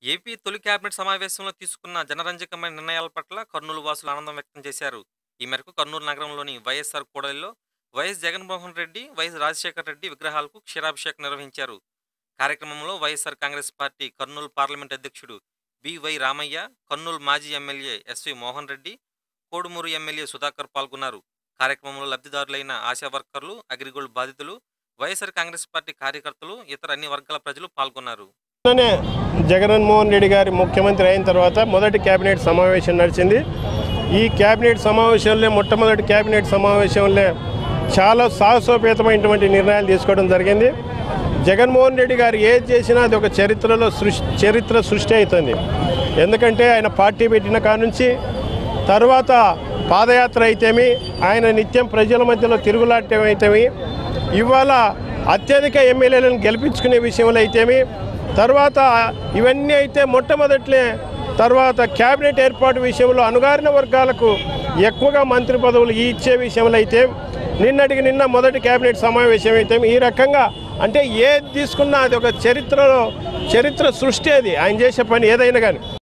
AP తొలి cabinet సమావేశంలో తీసుకున్న జనరంజకమైన నిర్ణయాల పట్ల కర్నూలు వాసులు ఆనందం వ్యక్తం చేశారు ఈ మేరకు కర్నూలు నగరంలోని వైఎస్ఆర్ కూడలిలో వైఎస్ జగన్మోహన్ రెడ్డి వైఎస్ రాజశేఖర రెడ్డి విగ్రహాలకు క్షీరాభిషేకం నిర్వహించారు కార్యక్రమంలో వైఎస్ఆర్ కాంగ్రెస్ పార్టీ కర్నూలు పార్లమెంట్ అధ్యక్షుడు బివై రామయ్య కర్నూలు మాజీ ఎమ్మెల్యే ఎస్వి మోహన్ రెడ్డి కోడుమూరు ఎమ్మెల్యే సుధాకర్ పాల్గొన్నారు కార్యక్రమంలో లబ్ధిదారులైన ఆశా వర్కర్లు అగ్రిగోల్డ్ బాధితులు వైఎస్ఆర్ కాంగ్రెస్ పార్టీ కార్యకర్తలు ఇతర అన్ని వర్గాల ప్రజలు పాల్గొన్నారు అలానే జగన్మోహన్ రెడ్డి గారి ముఖ్యమంత్రి అయిన తర్వాత మొదటి కేబినెట్ సమావేశం నడిచింది ఈ కేబినెట్ సమావేశంలో మొట్టమొదటి కేబినెట్ సమావేశంలో చాలా సాహసోపేతమైనటువంటి నిర్ణయాలు తీసుకోవడం జరిగింది జగన్మోహన్ రెడ్డి గారు ఏది చేసినా అది ఒక చరిత్రలో సృష్టి చరిత్ర సృష్టి అవుతుంది ఎందుకంటే ఆయన పార్టీ పెట్టిన కాడ నుంచి తర్వాత పాదయాత్ర అయితేమి ఆయన నిత్యం ప్రజల మధ్యలో తిరుగులాటం అయితేమి ఇవాళ అత్యధిక ఎమ్మెల్యేలను గెలిపించుకునే విషయంలో అయితేమి తర్వాత ఇవన్నీ అయితే మొట్టమొదట్లే తర్వాత క్యాబినెట్ ఏర్పాటు విషయంలో అణగారిన వర్గాలకు ఎక్కువగా మంత్రి పదవులు ఇచ్చే విషయంలో అయితే నిన్నటికి నిన్న మొదటి కేబినెట్ సమావేశం అయితే ఈ రకంగా అంటే ఏది తీసుకున్నా అది ఒక చరిత్రలో చరిత్ర సృష్టి అది ఆయన చేసే పని ఏదైనా కానీ